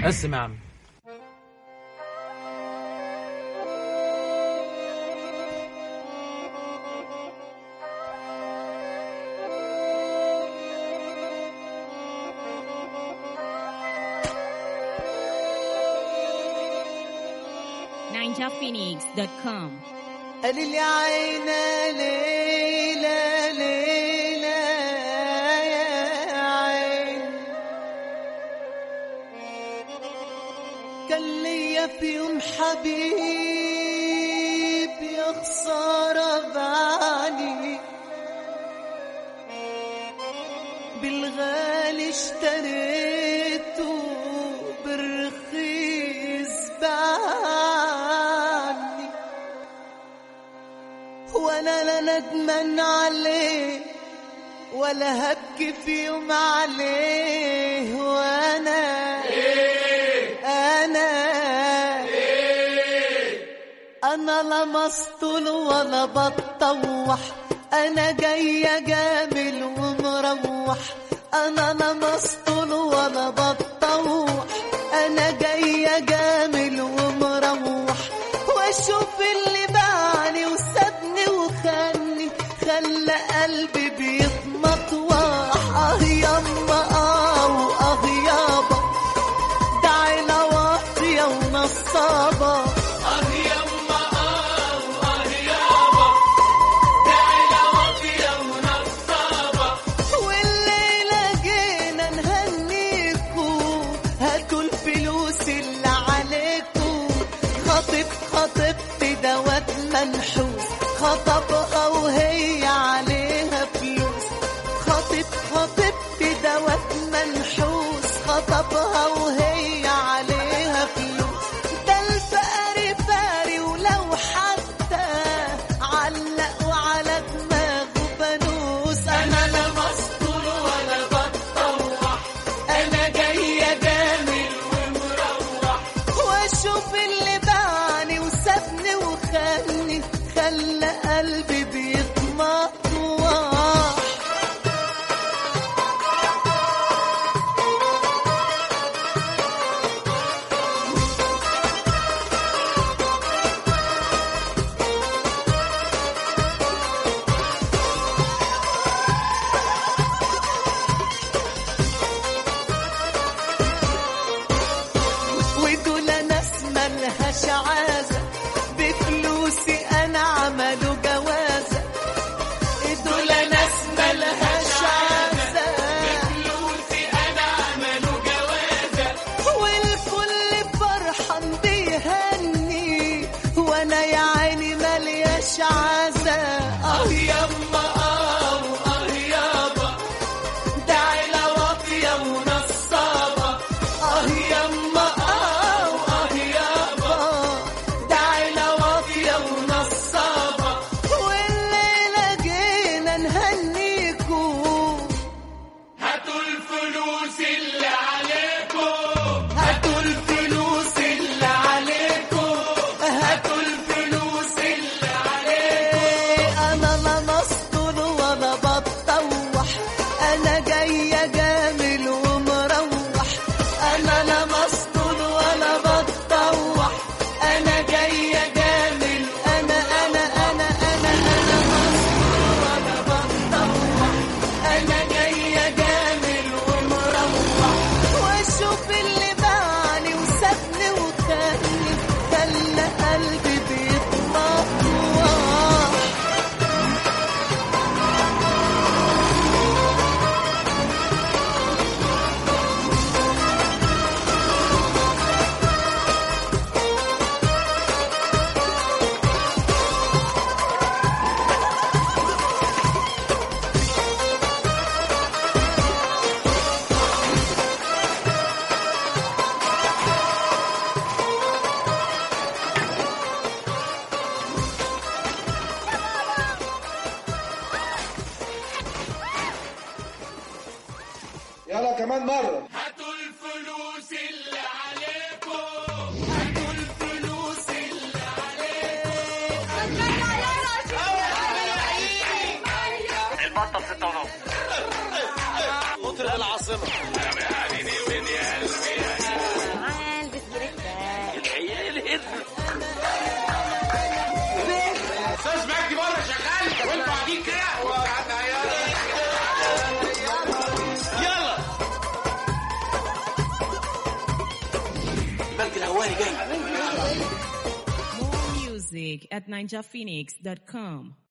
قسم يا عم ninjaphoenix.com قال لي عينا ليلى ليلى يا عين كان ليا في يوم حبيب يا خسارة بعلي بالغالي اشتريته بالرخيص بعلي وانا لا ندمان عليه ولا هبكي في يوم عليه وانا انا انا لا مسطول ولا بتطوح انا جاية جامل ومروح انا لا مسطول ولا بتطوح انا جاية جامل ومروح واشوف اللي باعني وسابني وخاني خلى قلبي بيتمطوح اه يما اه واه يابا ده عيلة واطية ونصابة والليلة جينا نهنيكوا هاتوا الفلوس اللي عليكوا خطيب خطيبتي دوت منحوس خطبها وهي عليها فلوس خطيب خطيبتي دوت منحوس خطبها وهي عليها فلوس ده الفقري فاري ولو حتى علقوا على دماغه فانوس انا لا مسطول ولا بتطوح انا جايه جامل ومروح واشوف اللي باعني وسابني وخاني خلى قلبي بيتمطوح ودول ناس ملهاش عازة بفلوسي أنا عملوا جوازة دول ناس ملهاش عازة بفلوسي أنا عملوا جوازة والكل فرحان بيهني وأنا يا عيني ملياش عازة آه يما آه وآه يابا ده عيلة واطية ونصابة آه يما آه وآه يابا ده عيلة واطية ونصابة والليلة جينا نهنيكوا هاتوا الفلوس اللي عليكم هاتوا الفلوس اللي عليكم هاتوا الفلوس اللي عليكم انا لا مسطول ولا بتطوح انا جايه جامل ومروح انا لا مسطول ولا بتطوح انا جايه جامل انا انا انا انا انا مسطول ولا بتطوح انا جايه جامل ومروح واشوف اللي باعني وسابني وخاني خلى قلبي بيتمطوح يلا كمان مرة هاتوا الفلوس اللي عليكم هاتوا الفلوس اللي البطة ستة ونص مطرب العاصمة مجدي الهواري جاي More music at ninjaphoenix.com.